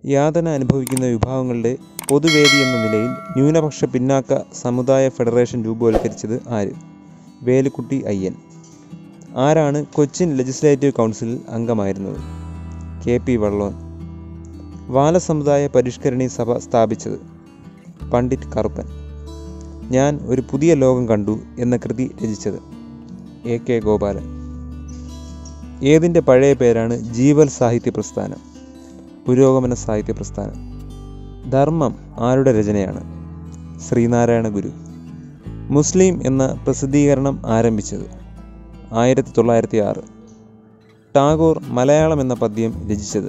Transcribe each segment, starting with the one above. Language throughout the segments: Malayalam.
യാതന അനുഭവിക്കുന്ന വിഭാഗങ്ങളുടെ പൊതുവേദി എന്ന നിലയിൽ ന്യൂനപക്ഷ പിന്നാക്ക സമുദായ ഫെഡറേഷൻ രൂപവൽക്കരിച്ചത് ആര് വേലുക്കുട്ടി അയ്യൻ ആരാണ് കൊച്ചിൻ ലെജിസ്ലേറ്റീവ് കൗൺസിലിൽ അംഗമായിരുന്നത് കെ പി വള്ളോൻ ബാലസമുദായ പരിഷ്കരണി സഭ സ്ഥാപിച്ചത് പണ്ഡിറ്റ് കറുപ്പൻ ഞാൻ ഒരു പുതിയ ലോകം കണ്ടു എന്ന കൃതി രചിച്ചത് എ കെ ഗോപാലൻ ഏതിൻ്റെ പഴയ പേരാണ് ജീവൽ സാഹിത്യ പ്രസ്ഥാനം പുരോഗമന സാഹിത്യ പ്രസ്ഥാനം ധർമ്മം ആരുടെ രചനയാണ് ശ്രീനാരായണ ഗുരു മുസ്ലിം എന്ന പ്രസിദ്ധീകരണം ആരംഭിച്ചത് ആയിരത്തി തൊള്ളായിരത്തി ആറ് ടാഗോർ മലയാളം എന്ന പദ്യം രചിച്ചത്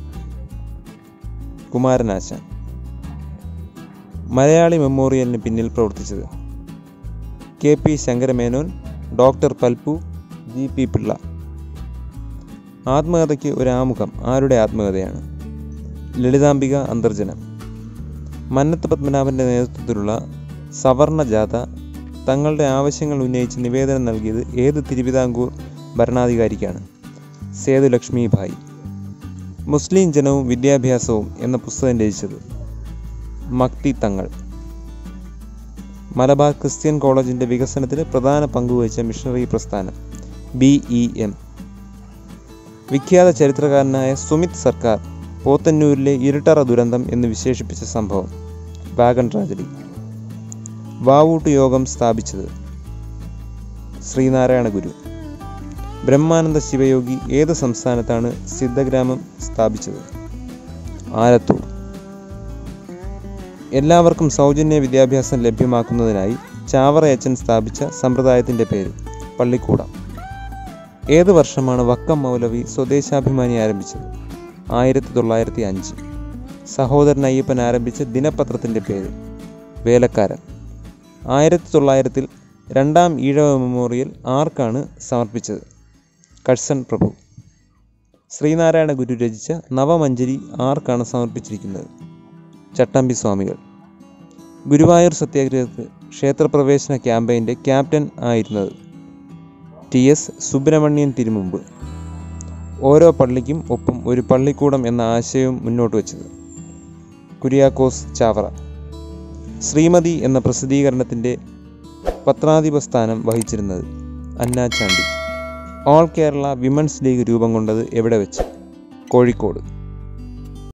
കുമാരനാശാൻ മലയാളി മെമ്മോറിയലിന് പിന്നിൽ പ്രവർത്തിച്ചത് K P Sankara Menon doctor Palpu G P Pillai ആത്മകഥയ്ക്ക് ഒരു ആമുഖം ആരുടെ ആത്മകഥയാണ് ലളിതാംബിക അന്തർജനം മന്നത്ത് പത്മനാഭൻ്റെ നേതൃത്വത്തിലുള്ള സവർണ ജാഥ തങ്ങളുടെ ആവശ്യങ്ങൾ ഉന്നയിച്ച് നിവേദനം നൽകിയത് ഏത് തിരുവിതാംകൂർ ഭരണാധികാരിക്കാണ് സേതു ലക്ഷ്മി ഭായ് മുസ്ലിം ജനവും വിദ്യാഭ്യാസവും എന്ന പുസ്തകം രചിച്ചത് മക്തി തങ്ങൾ മലബാർ ക്രിസ്ത്യൻ കോളേജിൻ്റെ വികസനത്തിന് പ്രധാന പങ്കുവഹിച്ച മിഷണറി പ്രസ്ഥാനം ബി ഇ എം വിഖ്യാത ചരിത്രകാരനായ സുമിത് സർക്കാർ പോത്തന്നൂരിലെ ഇരുട്ടറ ദുരന്തം എന്ന് വിശേഷിപ്പിച്ച സംഭവം വാഗൺ ട്രാജഡി വാവൂട്ട് യോഗം സ്ഥാപിച്ചത് ശ്രീനാരായണ ഗുരു ബ്രഹ്മാനന്ദ ശിവയോഗി ഏത് സംസ്ഥാനത്താണ് സിദ്ധഗ്രാമം സ്ഥാപിച്ചത് ആലത്തൂർ എല്ലാവർക്കും സൗജന്യ വിദ്യാഭ്യാസം ലഭ്യമാക്കുന്നതിനായി ചാവറയച്ചൻ സ്ഥാപിച്ച സമ്പ്രദായത്തിൻ്റെ പേര് പള്ളിക്കൂടം ഏത് വർഷമാണ് വക്കം മൗലവി സ്വദേശാഭിമാനി ആരംഭിച്ചത് ആയിരത്തി തൊള്ളായിരത്തി അഞ്ച് സഹോദരൻ അയ്യപ്പൻ ആരംഭിച്ച ദിനപത്രത്തിൻ്റെ പേര് വേലക്കാരൻ ആയിരത്തി തൊള്ളായിരത്തിൽ രണ്ടാം ഈഴവ മെമ്മോറിയൽ ആർക്കാണ് സമർപ്പിച്ചത് കഴ്സൺ പ്രഭു ശ്രീനാരായണ ഗുരു രചിച്ച നവമഞ്ജരി ആർക്കാണ് സമർപ്പിച്ചിരിക്കുന്നത് ചട്ടമ്പി സ്വാമികൾ ഗുരുവായൂർ സത്യാഗ്രഹത്തിൽ ക്ഷേത്രപ്രവേശന ക്യാമ്പയിൻ്റെ ക്യാപ്റ്റൻ ആയിരുന്നത് ടി എസ് സുബ്രഹ്മണ്യൻ തിരുമുമ്പ് ഓരോ പള്ളിക്കും ഒപ്പം ഒരു പള്ളിക്കൂടം എന്ന ആശയവും മുന്നോട്ട് വച്ചത് കുര്യാക്കോസ് ചാവറ ശ്രീമതി എന്ന പ്രസിദ്ധീകരണത്തിൻ്റെ പത്രാധിപ സ്ഥാനം വഹിച്ചിരുന്നത് Anna Chandy all Kerala women's league രൂപം കൊണ്ടത് എവിടെ വെച്ച് കോഴിക്കോട്